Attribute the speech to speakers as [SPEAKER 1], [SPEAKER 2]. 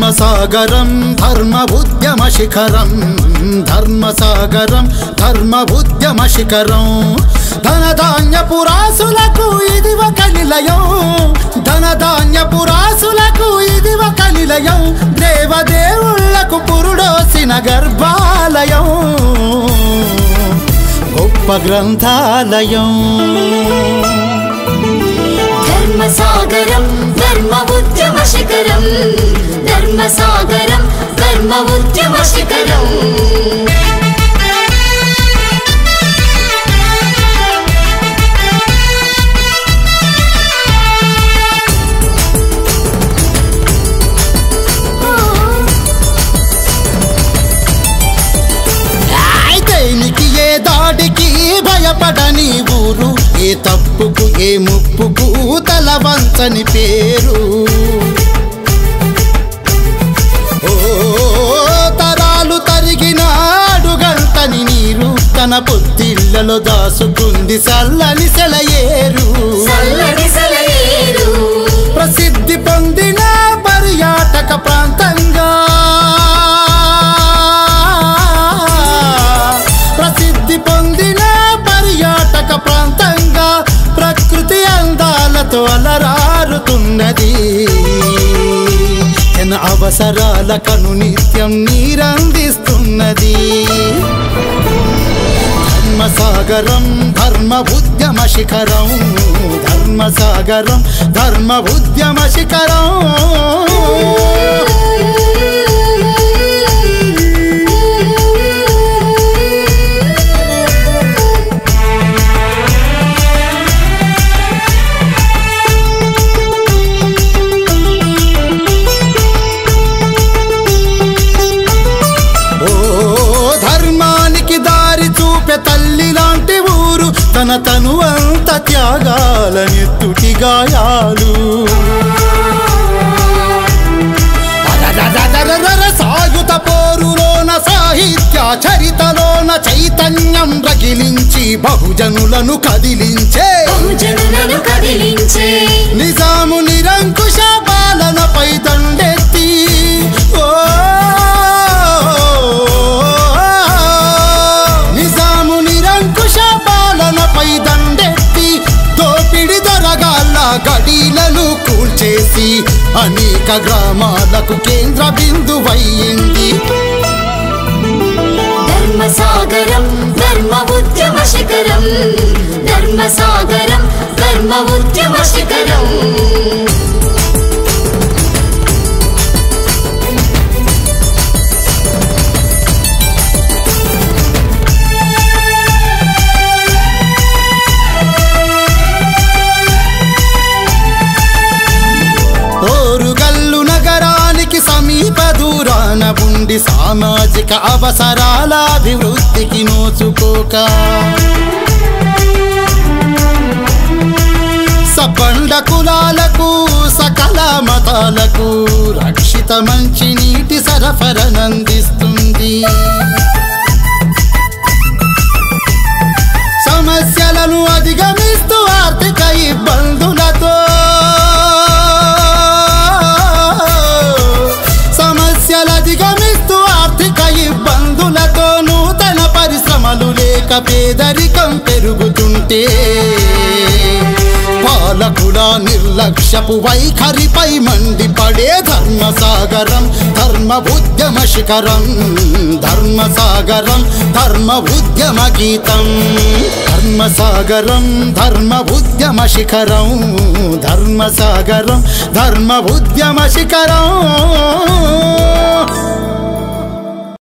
[SPEAKER 1] ధర్మసాగరం ధర్మబుద్ధ్యమ శిఖరం ధర్మసాగరం ధర్మబుద్ధ్యమ శిఖరం ధనధాన్యపు రాసులకు ఇది ఒక నిలయం ధనధాన్యపు రాసులకు ఇది ఒక నిలయం దేవదేవుళ్లకు పురుడోసిన గర్భాలయం గొప్ప గ్రంథాలయం
[SPEAKER 2] ధర్మసాగరం ధర్మ ఉద్యమ శిఖరం ధర్మసాగరం ధర్మ ఉద్యమ శిఖరం
[SPEAKER 1] దేనికి ఏ దాడికి భయపడని ఊరు ఏ తప్పుకు ఏ ముప్పుకు తల వంచని పేరు ఓ తరాలు తరిగిన అడుగంటని నీరు తన పొత్తిళ్లలో దాసుకుంది సల్లని సెలయేరు
[SPEAKER 2] చల్లని సెలయేరు
[SPEAKER 1] ప్రసిద్ధి పొందిన పర్యాటక ప్రాంతంగా ప్రసిద్ధి పొందిన పర్యాటక ప్రాంతంగా ప్రకృతి అందాలతో అలరారుతున్నది జన అవసరాలకను నిత్యం నీరందిస్తున్నది ధర్మసాగరం ధర్మబుద్ధ్యమ శిఖరం ధర్మసాగరం ధర్మబుద్ధ్యమ శిఖరం ఓ ధర్మానికి దారి చూపే తల్లి లాంటి ఊరు తన తనువంత త్యాగాలనెత్తుటి గాయాలు అరరరరరర సాయుధ పోరులోన సాహిత్య చరితలోన చైతన్యం రగిలించి బహుజనులను కదిలించే
[SPEAKER 2] బహుజనులను కదిలించే
[SPEAKER 1] నిజాము నిరంకుశ పాలనపై దండెత్తి ఓ నిజాము నిరంకుశ పాలనపై దండెత్తి దోపిడి దొరగాళ్ళ గడీలను కూల్చేసి అనేక గ్రామాలకు కేంద్ర బిందువయ్యింది
[SPEAKER 2] ధర్మసాగరం ధర్మ ఉద్యమ శిఖరం ధర్మసాగరం ధర్మ ఉద్యమ శిఖరం
[SPEAKER 1] ఓరుగల్లు నగరానికి సమీప దూరాన ఉండి సామాజిక అవసరాల అభివృద్ధికి నోచుకోక సపండ కులాలకు సకల మతాలకు రక్షిత మంచి నీటి సరఫరనందిస్తుంది సమస్యలను అధిగమిస్తూ ఆర్థిక ఇబ్బందులతో సమస్యలు అధిగమిస్తూ ఆర్థిక ఇబ్బందులతో నూతన పరిశ్రమలు లేక పేదరికం పెరుగుతుంటే పాలకుల నిర్లక్ష్యపు వైఖరిపై మండిపడే ధర్మసాగరం ధర్మ ఉద్యమ శిఖరం ధర్మసాగరం ధర్మ ఉద్యమ గీతం ధర్మసాగరం ధర్మ ఉద్యమ శిఖరం ధర్మసాగరం ధర్మ ఉద్యమ శిఖరం